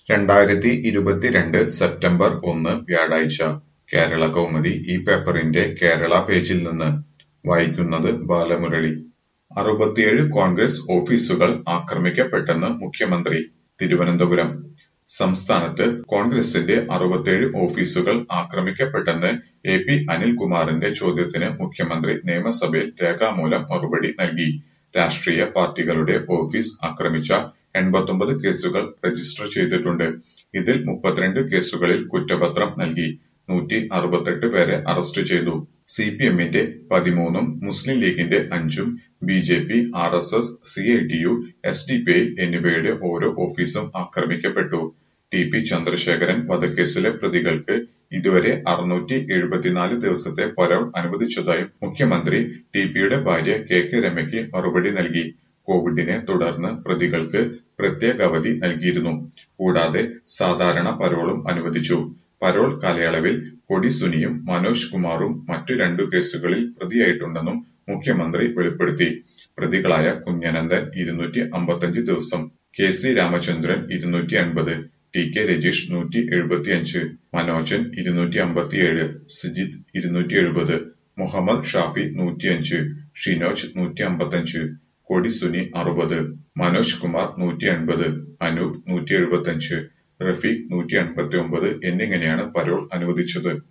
രണ്ടായിരത്തി ഇരുപത്തിരണ്ട് സെപ്റ്റംബർ ഒന്ന് വ്യാഴാഴ്ച കേരള കൗമുദി ഈ പേപ്പറിന്റെ കേരള പേജിൽ നിന്ന് വായിക്കുന്നത് ബാലമുരളി അറുപത്തിയേഴ് കോൺഗ്രസ് ഓഫീസുകൾ ആക്രമിക്കപ്പെട്ടെന്ന് മുഖ്യമന്ത്രി തിരുവനന്തപുരം സംസ്ഥാനത്ത് കോൺഗ്രസിന്റെ അറുപത്തിയേഴ് ഓഫീസുകൾ ആക്രമിക്കപ്പെട്ടെന്ന് എ പി അനിൽകുമാറിന്റെ ചോദ്യത്തിന് മുഖ്യമന്ത്രി നിയമസഭയിൽ രേഖാമൂലം മറുപടി നൽകി രാഷ്ട്രീയ പാർട്ടികളുടെ ഓഫീസ് ആക്രമിച്ച എൺപത്തൊമ്പത് കേസുകൾ രജിസ്റ്റർ ചെയ്തിട്ടുണ്ട് ഇതിൽ മുപ്പത്തിരണ്ട് കേസുകളിൽ കുറ്റപത്രം നൽകി നൂറ്റി അറുപത്തെട്ട് പേരെ അറസ്റ്റ് ചെയ്തു സി പി എമ്മിന്റെ പതിമൂന്നും മുസ്ലിം ലീഗിന്റെ അഞ്ചും B J P R S S C I T U S D P I എന്നിവയുടെ ഓരോ ഓഫീസും ആക്രമിക്കപ്പെട്ടു ടി പി ചന്ദ്രശേഖരൻ വധക്കേസിലെ പ്രതികൾക്ക് ഇതുവരെ അറുന്നൂറ്റി എഴുപത്തിനാല് ദിവസത്തെ പരോൾ അനുവദിച്ചതായും മുഖ്യമന്ത്രി ടി പിയുടെ ഭാര്യ കെ കെ രമയ്ക്ക് മറുപടി നൽകി കോവിഡിനെ തുടർന്ന് പ്രതികൾക്ക് പ്രത്യേക അവധി നൽകിയിരുന്നു കൂടാതെ സാധാരണ പരോളും അനുവദിച്ചു പരോൾ കാലയളവിൽ കൊടി സുനിയും മനോജ് കുമാറും മറ്റു രണ്ടു കേസുകളിൽ പ്രതിയായിട്ടുണ്ടെന്നും മുഖ്യമന്ത്രി വെളിപ്പെടുത്തി പ്രതികളായ കുഞ്ഞനന്ദൻ ഇരുന്നൂറ്റി അമ്പത്തഞ്ച് ദിവസം കെ സി രാമചന്ദ്രൻ ഇരുന്നൂറ്റി അൻപത് ടി കെ രജീഷ് നൂറ്റി എഴുപത്തിയഞ്ച് മനോജൻ ഇരുന്നൂറ്റി അമ്പത്തിയേഴ് സിജിത് ഇരുന്നൂറ്റി എഴുപത് മുഹമ്മദ് ഷാഫി നൂറ്റിയഞ്ച് ഷിനോജ് നൂറ്റി അമ്പത്തഞ്ച് കൊടി സുനി അറുപത് മനോജ് കുമാർ നൂറ്റി അൻപത് അനൂപ് നൂറ്റി എഴുപത്തഞ്ച് റഫീഖ് നൂറ്റി അൻപത്തി ഒമ്പത് എന്നിങ്ങനെയാണ് പരോൾ അനുവദിച്ചത്